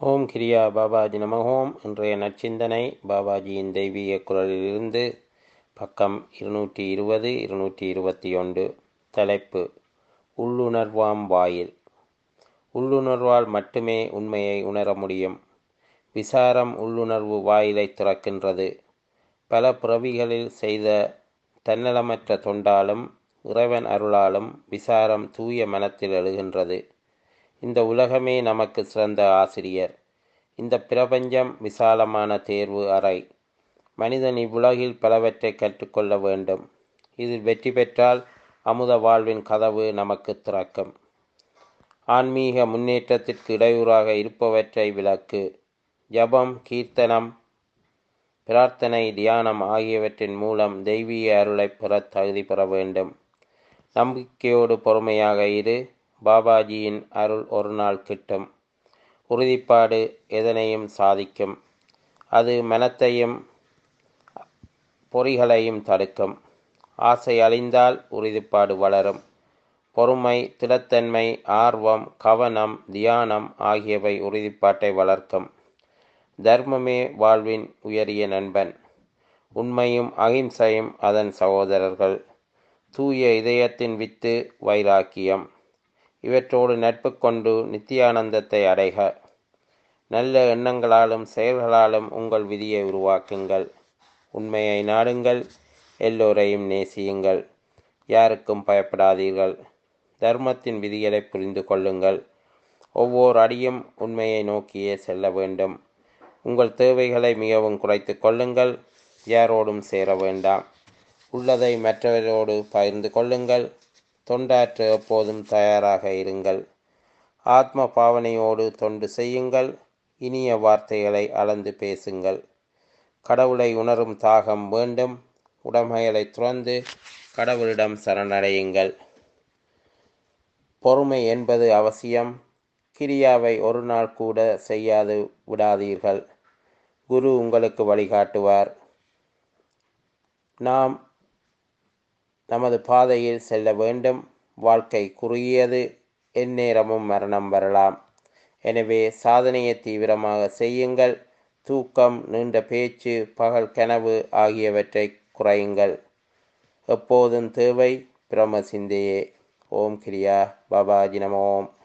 ஓம் கிரியா பாபாஜி நம ஓம் இன்றைய நற்சிந்தனை பாபாஜியின் தெய்வீக குரலிலிருந்து பக்கம் இருநூற்றி இருபது இருநூற்றி இருபத்தி ஒன்று தலைப்பு உள்ளுணர்வாம் வாயில் உள்ளுணர்வால் மட்டுமே உண்மையை உணர முடியும் விசாரம் உள்ளுணர்வு வாயிலை திறக்கின்றது பல பிறவிகளில் செய்த தன்னலமற்ற தொண்டாலும் இறைவன் அருளாலும் விசாரம் தூய மனத்தில் எழுகின்றது இந்த உலகமே நமக்கு சிறந்த ஆசிரியர் இந்த பிரபஞ்சம் விசாலமான தேர்வு அறை மனிதன் இவ்வுலகில் பலவற்றை கற்றுக்கொள்ள வேண்டும் இதில் வெற்றி பெற்றால் அமுத வாழ்வின் கதவு நமக்கு திறக்கும் ஆன்மீக முன்னேற்றத்திற்கு இடையூறாக இருப்பவற்றை விளக்கு ஜபம் கீர்த்தனம் பிரார்த்தனை தியானம் ஆகியவற்றின் மூலம் தெய்வீக அருளை பெற தகுதி பெற வேண்டும் நம்பிக்கையோடு பொறுமையாக இரு பாபாஜியின் அருள் ஒரு நாள் கிட்டும் உறுதிப்பாடு எதனையும் சாதிக்கும் அது மனத்தையும் பொறிகளையும் தடுக்கும் ஆசை அழிந்தால் உறுதிப்பாடு வளரும் பொறுமை திடத்தன்மை ஆர்வம் கவனம் தியானம் ஆகியவை உறுதிப்பாட்டை வளர்க்கும் தர்மமே வாழ்வின் உயரிய நண்பன் உண்மையும் அகிம்சையும் அதன் சகோதரர்கள் தூய இதயத்தின் வித்து வைராக்கியம் இவற்றோடு நட்பு கொண்டு நித்தியானந்தத்தை அடைக நல்ல எண்ணங்களாலும் செயல்களாலும் உங்கள் விதியை உருவாக்குங்கள் உண்மையை நாடுங்கள் எல்லோரையும் நேசியுங்கள் யாருக்கும் பயப்படாதீர்கள் தர்மத்தின் விதிகளை புரிந்து கொள்ளுங்கள் ஒவ்வொரு அடியும் உண்மையை நோக்கியே செல்ல வேண்டும் உங்கள் தேவைகளை மிகவும் குறைத்து கொள்ளுங்கள் யாரோடும் சேர வேண்டாம் உள்ளதை மற்றவரோடு பகிர்ந்து கொள்ளுங்கள் தொண்டாற்ற எப்போதும் தயாராக இருங்கள் ஆத்ம பாவனையோடு தொண்டு செய்யுங்கள் இனிய வார்த்தைகளை அளந்து பேசுங்கள் கடவுளை உணரும் தாகம் வேண்டும் உடைமைகளை துறந்து கடவுளிடம் சரணடையுங்கள் பொறுமை என்பது அவசியம் கிரியாவை ஒரு நாள் கூட செய்யாது விடாதீர்கள் குரு உங்களுக்கு வழிகாட்டுவார் நாம் நமது பாதையில் செல்ல வேண்டும் வாழ்க்கை குறுகியது எந்நேரமும் மரணம் வரலாம் எனவே சாதனையை தீவிரமாக செய்யுங்கள் தூக்கம் நீண்ட பேச்சு பகல் கனவு ஆகியவற்றை குறையுங்கள் எப்போதும் தேவை பிரம சிந்தையே ஓம் கிரியா பாபாஜி நம ஓம்